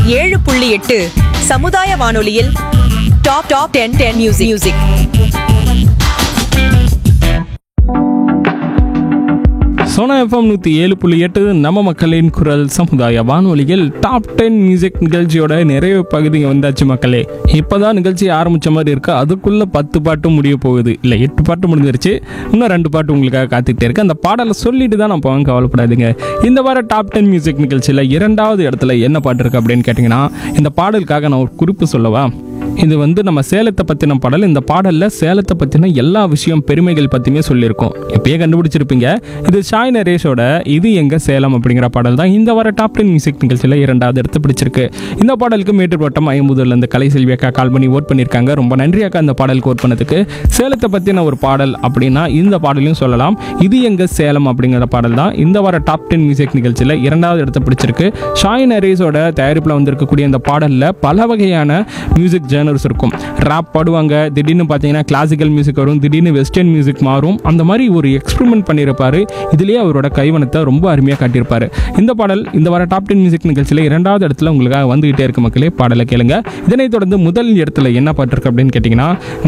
ஏழு புள்ளி எட்டு சமுதாய வானொலியில் top top ten ten music music Sona FM நூற்றி ஏழு புள்ளி எட்டு நம்ம மக்களின் குரல் சமுதாய வானொலியில் டாப் டென் மியூசிக் நிகழ்ச்சியோட நிறைவு பகுதிங்க வந்தாச்சு மக்களே இப்போதான் நிகழ்ச்சி ஆரம்பிச்ச மாதிரி இருக்கு அதுக்குள்ள பத்து பாட்டு முடிய போகுது இல்லை எட்டு பாட்டு முடிஞ்சிருச்சு இன்னும் ரெண்டு பாட்டு உங்களுக்காக காத்துக்கிட்டே இருக்கு அந்த பாடலை சொல்லிட்டு தான் நான் போவேன் கவலைப்படாதீங்க இந்த வார டாப் டென் மியூசிக் நிகழ்ச்சியில் இரண்டாவது இடத்துல என்ன பாட்டு இருக்கு அப்படின்னு கேட்டிங்கன்னா இந்த பாடலுக்காக நான் ஒரு குறிப்பு சொல்லவா இது வந்து நம்ம சேலத்தை பற்றின பாடல் இந்த பாடலில் சேலத்தை பற்றின எல்லா விஷயம் பெருமைகள் பற்றியுமே சொல்லியிருக்கோம் இப்பயே கண்டுபிடிச்சிருப்பீங்க இது ஷாய் நரேஷோட இது எங்க சேலம் அப்படிங்கிற பாடல் தான் இந்த வார டாப் டென் மியூசிக் நிகழ்ச்சியில் இரண்டாவது இடத்து பிடிச்சிருக்கு இந்த பாடலுக்கு மேட்டுப்பட்டம் ஐம்பதுல இருந்து கலை செல்வி அக்கா கால் பண்ணி ஓட் பண்ணியிருக்காங்க ரொம்ப நன்றி அக்கா இந்த பாடலுக்கு ஓட் பண்ணதுக்கு சேலத்தை பற்றின ஒரு பாடல் அப்படின்னா இந்த பாடலையும் சொல்லலாம் இது எங்க சேலம் அப்படிங்கிற பாடல் தான் இந்த வார டாப் டென் மியூசிக் நிகழ்ச்சியில் இரண்டாவது இடத்தை பிடிச்சிருக்கு ஷாய் நரேஸோட தயாரிப்பில் வந்திருக்கக்கூடிய இந்த பாடலில் பல வகையான மியூசிக் ஜேர்னல்ஸ் இருக்கும் ரேப் பாடுவாங்க திடீர்னு பார்த்தீங்கன்னா கிளாசிக்கல் மியூசிக் வரும் திடீர்னு வெஸ்டர்ன் மியூசிக் மாறும் அந்த மாதிரி ஒரு எக்ஸ்பெரிமெண்ட் பண்ணியிருப்பாரு இதுலேயே அவரோட கைவனத்தை ரொம்ப அருமையாக காட்டியிருப்பாரு இந்த பாடல் இந்த வார டாப் டென் மியூசிக் நிகழ்ச்சியில் இரண்டாவது இடத்துல உங்களுக்காக வந்துகிட்டே இருக்கு மக்களே பாடலை கேளுங்க இதனைத் தொடர்ந்து முதல் இடத்துல என்ன பாட்டு இருக்கு அப்படின்னு கேட்டிங்கன்னா